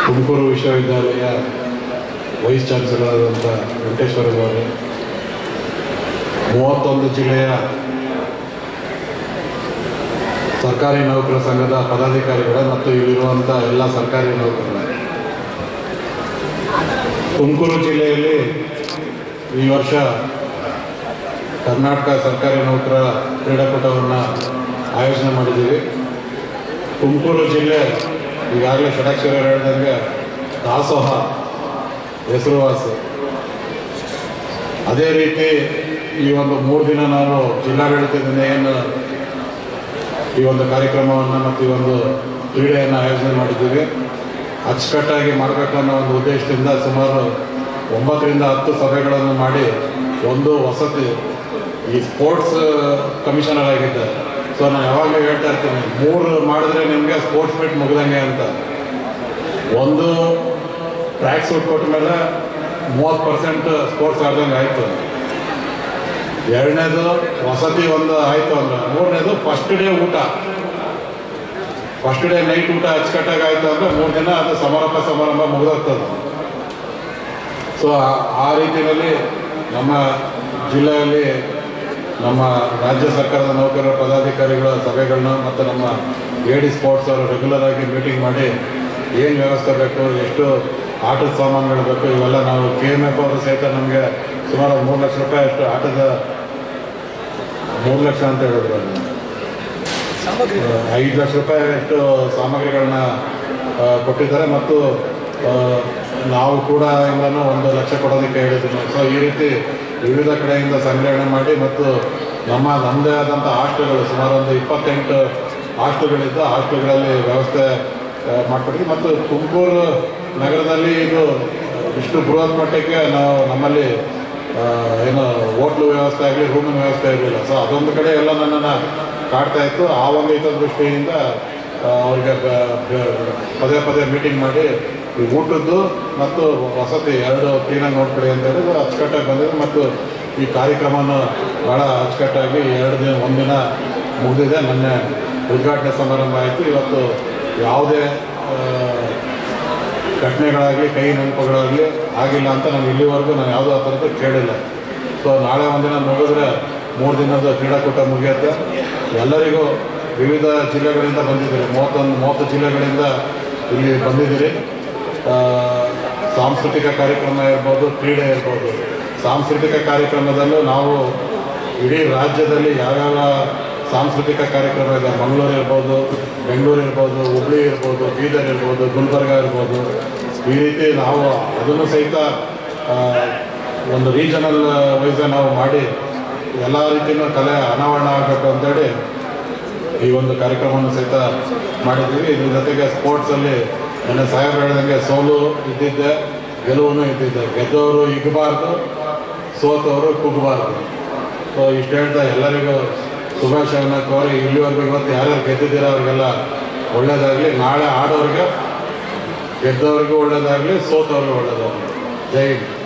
ತುಮಕೂರು ವಿಶ್ವವಿದ್ಯಾಲಯ vice chancellor ಆದಂಥ ವೆಂಕಟೇಶ್ವರ ಅವರೇ ಮೂವತ್ತೊಂದು ಜಿಲ್ಲೆಯ ಸರ್ಕಾರಿ ನೌಕರ ಸಂಘದ ಪದಾಧಿಕಾರಿಗಳ ಮತ್ತು ಇಲ್ಲಿರುವಂಥ ಎಲ್ಲ ಸರ್ಕಾರಿ ನೌಕರರ ತುಮಕೂರು ಜಿಲ್ಲೆಯಲ್ಲಿ ಈ ವರ್ಷ ಕರ್ನಾಟಕ ಸರ್ಕಾರಿ ನೌಕರ ಕ್ರೀಡಾಕೂಟವನ್ನು ಆಯೋಜನೆ ಮಾಡಿದ್ದೀವಿ ತುಮಕೂರು ಜಿಲ್ಲೆ ಈಗಾಗಲೇ ಷಡಾಕ್ಷರ ಹೇಳ್ದಂಗೆ ದಾಸೋಹ ಹೆಸರುವಾಸಿ ಅದೇ ರೀತಿ ಈ ಒಂದು ಮೂರು ದಿನ ನಾವು ಜಿಲ್ಲಾಡಳಿತದಿಂದ ಏನು ಈ ಒಂದು ಕಾರ್ಯಕ್ರಮವನ್ನು ಮತ್ತು ಈ ಒಂದು ಕ್ರೀಡೆಯನ್ನು ಆಯೋಜನೆ ಮಾಡಿದ್ದೀವಿ ಅಚ್ಚುಕಟ್ಟಾಗಿ ಮಾಡಬೇಕು ಅನ್ನೋ ಒಂದು ಉದ್ದೇಶದಿಂದ ಸುಮಾರು ಒಂಬತ್ತರಿಂದ ಹತ್ತು ಸಭೆಗಳನ್ನು ಮಾಡಿ ಒಂದು ವಸತಿ ಈ ಸ್ಪೋರ್ಟ್ಸ್ ಕಮಿಷನರ್ ಆಗಿದ್ದೆ ಸೊ ನಾನು ಯಾವಾಗಲೂ ಹೇಳ್ತಾ ಇರ್ತೀನಿ ಮೂರು ಮಾಡಿದ್ರೆ ನಿಮಗೆ ಸ್ಪೋರ್ಟ್ಸ್ ಮೀಟ್ ಮುಗ್ದಂಗೆ ಅಂತ ಒಂದು ಟ್ರ್ಯಾಕ್ ಸೂಟ್ ಕೊಟ್ಟ ಮೇಲೆ ಮೂವತ್ತು ಪರ್ಸೆಂಟ್ ಸ್ಪೋರ್ಟ್ಸ್ ಆಡ್ದಂಗೆ ಆಯಿತು ಎರಡನೇದು ವಸತಿ ಒಂದು ಆಯಿತು ಅಂದ್ರೆ ಮೂರನೇದು ಫಸ್ಟ್ ಡೇ ಊಟ ಫಸ್ಟ್ ಡೇ ನೈಟ್ ಊಟ ಅಚ್ಚುಕಟ್ಟಾಗಿ ಆಯಿತು ಅಂದರೆ ಮೂರು ದಿನ ಅದು ಸಮಾರಂಭ ಸಮಾರಂಭ ಮುಗಿದೋಗ್ತದೆ ಸೊ ಆ ರೀತಿಯಲ್ಲಿ ನಮ್ಮ ಜಿಲ್ಲೆಯಲ್ಲಿ ನಮ್ಮ ರಾಜ್ಯ ಸರ್ಕಾರದ ನೌಕರರ ಪದಾಧಿಕಾರಿಗಳ ಸಭೆಗಳನ್ನ ಮತ್ತು ನಮ್ಮ ಎ ಡಿ ಸ್ಪೋರ್ಟ್ಸ್ ಅವರು ರೆಗ್ಯುಲರ್ ಆಗಿ ಮೀಟಿಂಗ್ ಮಾಡಿ ಏನು ವ್ಯವಸ್ಥೆ ಬೇಕು ಎಷ್ಟು ಆಟದ ಸಾಮಾನುಗಳು ಬೇಕು ಇವೆಲ್ಲ ನಾವು ಕೆ ಎಮ್ ಎಫ್ ಅವರು ಸಹಿತ ನಮಗೆ ಸುಮಾರು ಮೂರು ಲಕ್ಷ ರೂಪಾಯಿ ಅಷ್ಟು ಆಟದ ಮೂರು ಲಕ್ಷ ಅಂತ ಹೇಳಿದ್ರು ಅಲ್ಲಿ. ಐದು ಲಕ್ಷ ರೂಪಾಯಿ ಅಷ್ಟು ಸಾಮಗ್ರಿಗಳನ್ನ ಆ, ಕೊಟ್ಟಿದ್ದಾರೆ ಮತ್ತು ಆ, ನಾವು ಕೂಡ ಇಂದನೂ ಒಂದು ಲಕ್ಷ ಕೊಡೋದಕ್ಕೆ ಹೇಳಿದ್ದೀನಿ ಸೊ ಈ ರೀತಿ ವಿವಿಧ ಕಡೆಯಿಂದ ಸಂಗ್ರಹಣೆ ಮಾಡಿ ಮತ್ತು ನಮ್ಮ ನಮ್ಮದೇ ಆದಂಥ ಹಾಸ್ಟೆಲ್ಗಳು ಸುಮಾರು ಒಂದು ಇಪ್ಪತ್ತೆಂಟು ಹಾಸ್ಟೆಲ್ಗಳಿದ್ದು ಹಾಸ್ಟೆಲ್ಗಳಲ್ಲಿ ವ್ಯವಸ್ಥೆ ಆ, ಮಾಡ್ಕೊಟ್ಟಿದ್ವಿ ಮತ್ತು ತುಮಕೂರು ನಗರದಲ್ಲಿ ಇದು ಇಷ್ಟು ಬೃಹತ್ ಮಟ್ಟಕ್ಕೆ ನಾವು ನಮ್ಮಲ್ಲಿ ಆ, ಏನು ಹೋಟ್ಲು ವ್ಯವಸ್ಥೆ ಆಗಲಿ ರೂಮಿನ ವ್ಯವಸ್ಥೆ ಇರಲಿಲ್ಲ ಸೊ ಅದೊಂದು ಕಡೆ ಎಲ್ಲ ನನ್ನನ್ನು ಕಾಡ್ತಾ ಇತ್ತು ಆ ಒಂದು ಹಿತದೃಷ್ಟಿಯಿಂದ ಆ, ಅವ್ರಿಗೆ ಬ- ಬ- ಪದೇ ಪದೇ ಮೀಟಿಂಗ್ ಮಾಡಿ ಈ ಊಟದ್ದು ಮತ್ತು ವಸತಿ ಎರಡು ಕ್ಲೀನಾಗಿ ನೋಡ್ಕೊಳ್ಳಿ ಅಂತ ಹೇಳಿ ಅಚ್ಚುಕಟ್ಟಾಗಿ ಬಂದಿದೆ ಮತ್ತು ಈ ಕಾರ್ಯಕ್ರಮವನ್ನು ಭಾಳ ಅಚ್ಚುಕಟ್ಟಾಗಿ ಎರಡು ದಿನ ಒಂದಿನ ಮುಗಿದಿದೆ ಮೊನ್ನೆ ಉದ್ಘಾಟನೆ ಸಮಾರಂಭ ಆಯಿತು ಇವತ್ತು ಯಾವುದೇ ಆ, ಘಟನೆಗಳಾಗಲಿ ಕೈ ನೆನಪುಗಳಾಗಲಿ ಆಗಿಲ್ಲ ಅಂತ ನಾನು ಇಲ್ಲಿವರೆಗೂ ನಾನು ಯಾವುದೋ ಆ ಥರದ್ದು ಕೇಳಿಲ್ಲ ಸೊ ನಾಳೆ ಒಂದಿನ ಮುಗಿದ್ರೆ ಮೂರು ದಿನದ ಕ್ರೀಡಾಕೂಟ ಮುಗಿಯುತ್ತೆ ಎಲ್ಲರಿಗೂ ವಿವಿಧ ಜಿಲ್ಲೆಗಳಿಂದ ಬಂದಿದ್ದೀರಿ ಮೂವತ್ತೊಂದು ಮೂವತ್ತು ಜಿಲ್ಲೆಗಳಿಂದ ಇಲ್ಲಿ ಬಂದಿದ್ದೀರಿ ಆ, ಸಾಂಸ್ಕೃತಿಕ ಕಾರ್ಯಕ್ರಮ ಇರ್ಬೋದು ಕ್ರೀಡೆ ಇರ್ಬೋದು ಸಾಂಸ್ಕೃತಿಕ ಕಾರ್ಯಕ್ರಮದಲ್ಲೂ ನಾವು ಇಡೀ ರಾಜ್ಯದಲ್ಲಿ ಯಾವ್ಯಾವ ಸಾಂಸ್ಕೃತಿಕ ಕಾರ್ಯಕ್ರಮ ಇದೆ ಮಂಗಳೂರು ಇರ್ಬೋದು ಬೆಂಗಳೂರು ಇರ್ಬೋದು ಹುಬ್ಳಿ ಇರ್ಬೋದು ಬೀದರ್ ಇರ್ಬೋದು ಗುಲ್ಬರ್ಗ ಇರ್ಬೋದು ಈ ರೀತಿ ನಾವು ಅದನ್ನು ಸಹಿತ ಆ, ಒಂದು ರೀಜನಲ್ ವೈಸ್ ನಾವು ಮಾಡಿ ಎಲ್ಲ ರೀತಿಯೂ ಕಲೆ ಅನಾವರಣ ಆಗಬೇಕು ಅಂತೇಳಿ ಈ ಒಂದು ಕಾರ್ಯಕ್ರಮವನ್ನು ಸಹಿತ ಮಾಡಿದ್ದೀವಿ ಇದ್ರ ಜೊತೆಗೆ ಸ್ಪೋರ್ಟ್ಸಲ್ಲಿ ನನ್ನ ಸಾಹೇಬ್ ಹೇಳ್ದಂಗೆ ಸೋಲು ಇದ್ದಿದ್ದೆ ಗೆಲುವು ಇದ್ದಿದ್ದೆ ಗೆದ್ದವರು ಇಗಬಾರ್ದು ಸೋತವರು ಕುಗ್ಬಾರ್ದು ಸೊ ಇಷ್ಟು ಹೇಳ್ತಾ ಎಲ್ಲರಿಗೂ ಶುಭಾಶಯವನ್ನು ಕೋರಿ ಇಲ್ಲಿವರೆಗೂ ಇವತ್ತು ಯಾರ್ಯಾರು ಗೆದ್ದಿದ್ದೀರೋ ಅವ್ರಿಗೆಲ್ಲ ಒಳ್ಳೇದಾಗಲಿ ನಾಳೆ ಆಡೋರಿಗೆ ಗೆದ್ದವ್ರಿಗೂ ಒಳ್ಳೇದಾಗಲಿ ಸೋತವ್ರಿಗೂ ಒಳ್ಳೇದಾಗಲಿ ಜೈ ಹಿಂದ್